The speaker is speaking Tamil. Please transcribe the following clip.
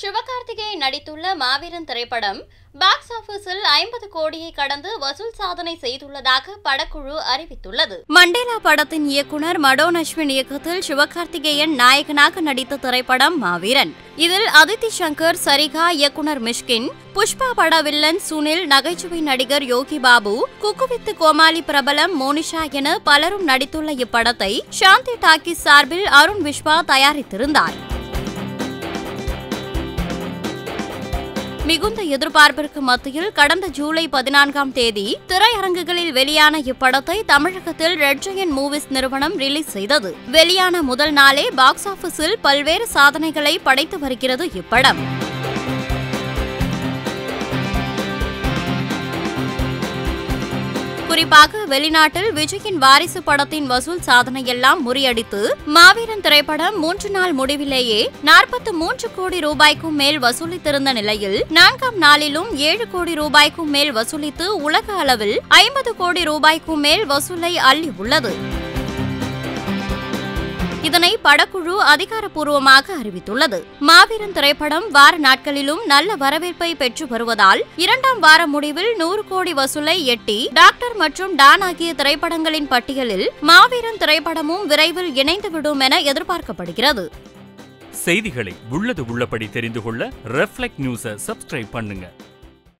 சிவகார்த்திகேயன் நடித்துள்ள மாவீரன் திரைப்படம் பாக்ஸ் ஆபீஸில் ஐம்பது கோடியை கடந்து வசூல் சாதனை செய்துள்ளதாக படக்குழு அறிவித்துள்ளது மண்டேலா படத்தின் இயக்குனர் மடோன் அஸ்வின் இயக்கத்தில் சிவகார்த்திகேயன் நாயகனாக நடித்த திரைப்படம் மாவீரன் இதில் அதித்தி சங்கர் சரிகா இயக்குனர் மிஷ்கின் புஷ்பா பட வில்லன் சுனில் நகைச்சுவை நடிகர் யோகி பாபு குக்குவித்து கோமாளி பிரபலம் மோனிஷா என பலரும் நடித்துள்ள இப்படத்தை சாந்தி டாக்கிஸ் சார்பில் அருண் விஸ்வா தயாரித்திருந்தார் மிகுந்த எதிர்பார்ப்பிற்கு மத்தியில் கடந்த ஜூலை பதினான்காம் தேதி திரையரங்குகளில் வெளியான இப்படத்தை தமிழகத்தில் ரெட் ஜெயன் மூவிஸ் நிறுவனம் ரிலீஸ் செய்தது வெளியான முதல் நாளே பாக்ஸ் ஆபீஸில் பல்வேறு சாதனைகளை படைத்து வருகிறது இப்படம் குறிப்பாக வெளிநாட்டில் விஜயின் வாரிசு படத்தின் வசூல் சாதனையெல்லாம் முறியடித்து மாவீரன் திரைப்படம் மூன்று நாள் முடிவிலேயே நாற்பத்து மூன்று கோடி ரூபாய்க்கும் மேல் வசூலித்திருந்த நிலையில் நான்காம் நாளிலும் ஏழு கோடி ரூபாய்க்கும் மேல் வசூலித்து உலக அளவில் ஐம்பது கோடி ரூபாய்க்கும் மேல் வசூலை அள்ளி உள்ளது இதனை படக்குழு அதிகாரப்பூர்வமாக அறிவித்துள்ளது மாவீரன் திரைப்படம் வார நாட்களிலும் நல்ல வரவேற்பை பெற்று வருவதால் இரண்டாம் வார முடிவில் நூறு கோடி வசூலை எட்டி டாக்டர் மற்றும் டான் ஆகிய திரைப்படங்களின் பட்டியலில் மாவீரன் திரைப்படமும் விரைவில் இணைந்துவிடும் என எதிர்பார்க்கப்படுகிறது செய்திகளை உள்ளது உள்ளபடி தெரிந்து கொள்ள ரெஃப்ளெக்ட் நியூஸை சப்ஸ்கிரைப் பண்ணுங்க